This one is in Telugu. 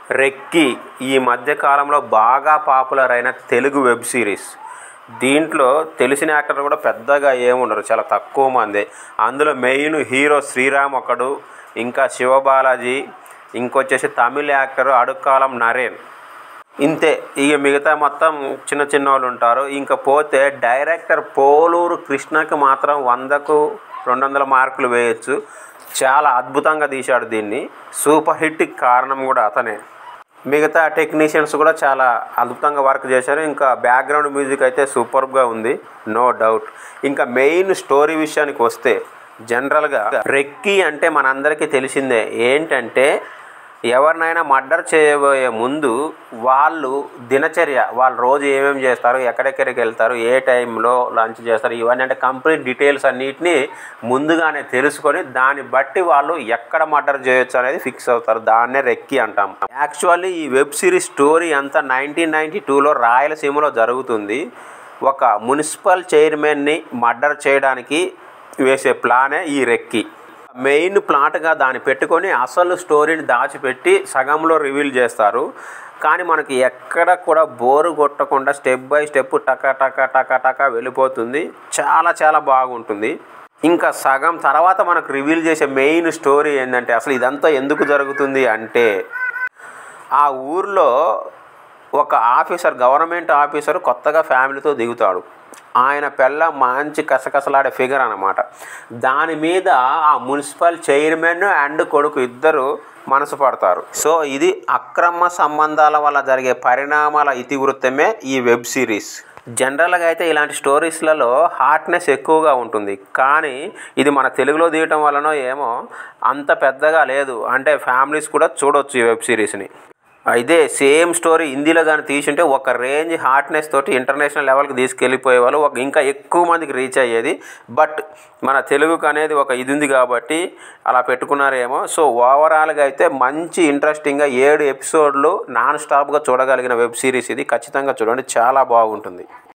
రెక్కి ఈ మధ్య కాలంలో బాగా పాపులర్ అయిన తెలుగు వెబ్ సిరీస్ దీంట్లో తెలిసిన యాక్టర్లు కూడా పెద్దగా ఏముండరు చాలా తక్కువ మంది అందులో మెయిన్ హీరో శ్రీరామ్ ఒకడు ఇంకా శివబాలాజీ ఇంకొచ్చేసి తమిళ యాక్టర్ అడుక్కాలం నరేన్ ఇంతే ఇక మిగతా మొత్తం చిన్న చిన్న వాళ్ళు ఉంటారు ఇంకా పోతే డైరెక్టర్ పోలూరు కృష్ణకి మాత్రం వందకు రెండు వందల మార్కులు వేయచ్చు చాలా అద్భుతంగా తీశాడు దీన్ని సూపర్ హిట్ కారణం కూడా అతనే మిగతా టెక్నీషియన్స్ కూడా చాలా అద్భుతంగా వర్క్ చేశారు ఇంకా బ్యాక్గ్రౌండ్ మ్యూజిక్ అయితే సూపర్గా ఉంది నో డౌట్ ఇంకా మెయిన్ స్టోరీ విషయానికి వస్తే జనరల్గా రెక్కి అంటే మనందరికీ తెలిసిందే ఏంటంటే ఎవరినైనా మర్డర్ చేయబోయే ముందు వాళ్ళు దినచర్య వాళ్ళు రోజు ఏమేమి చేస్తారు ఎక్కడెక్కడికి వెళ్తారు ఏ టైంలో లంచ్ చేస్తారు ఇవన్నీ అంటే కంప్లీట్ డీటెయిల్స్ అన్నిటిని ముందుగానే తెలుసుకొని దాన్ని బట్టి వాళ్ళు ఎక్కడ మర్డర్ చేయొచ్చు అనేది ఫిక్స్ అవుతారు దాన్నే రెక్కి అంటాం యాక్చువల్లీ ఈ వెబ్ సిరీస్ స్టోరీ అంతా నైన్టీన్ నైంటీ టూలో రాయలసీమలో జరుగుతుంది ఒక మున్సిపల్ చైర్మన్ని మర్డర్ చేయడానికి వేసే ప్లానే ఈ రెక్కి మెయిన్ ప్లాట్గా దాన్ని పెట్టుకొని అసలు స్టోరీని దాచిపెట్టి సగంలో రివీల్ చేస్తారు కానీ మనకి ఎక్కడ కూడా బోరు కొట్టకుండా స్టెప్ బై స్టెప్ టక టక టక టక వెళ్ళిపోతుంది చాలా చాలా బాగుంటుంది ఇంకా సగం తర్వాత మనకు రివీల్ చేసే మెయిన్ స్టోరీ ఏంటంటే అసలు ఇదంతా ఎందుకు జరుగుతుంది అంటే ఆ ఊర్లో ఒక ఆఫీసర్ గవర్నమెంట్ ఆఫీసర్ కొత్తగా ఫ్యామిలీతో దిగుతాడు ఆయన పిల్ల మంచి కసకసలాడే ఫిగర్ అనమాట దాని మీద ఆ మున్సిపల్ చైర్మన్ అండ్ కొడుకు ఇద్దరు మనసు పడతారు సో ఇది అక్రమ సంబంధాల వల్ల జరిగే పరిణామాల ఇతివృత్తమే ఈ వెబ్ సిరీస్ జనరల్గా అయితే ఇలాంటి స్టోరీస్లలో హార్ట్నెస్ ఎక్కువగా ఉంటుంది కానీ ఇది మన తెలుగులో తీయటం వలనో ఏమో అంత పెద్దగా లేదు అంటే ఫ్యామిలీస్ కూడా చూడొచ్చు ఈ వెబ్ సిరీస్ని ఇదే సేమ్ స్టోరీ హిందీలో కానీ తీసుంటే ఒక రేంజ్ హార్ట్నెస్ తోటి ఇంటర్నేషనల్ లెవెల్కి తీసుకెళ్ళిపోయే వాళ్ళు ఒక ఇంకా ఎక్కువ మందికి రీచ్ అయ్యేది బట్ మన తెలుగుకు అనేది ఒక ఇది ఉంది కాబట్టి అలా పెట్టుకున్నారేమో సో ఓవరాల్గా అయితే మంచి ఇంట్రెస్టింగ్గా ఏడు ఎపిసోడ్లు నాన్ స్టాప్గా చూడగలిగిన వెబ్ సిరీస్ ఇది ఖచ్చితంగా చూడండి చాలా బాగుంటుంది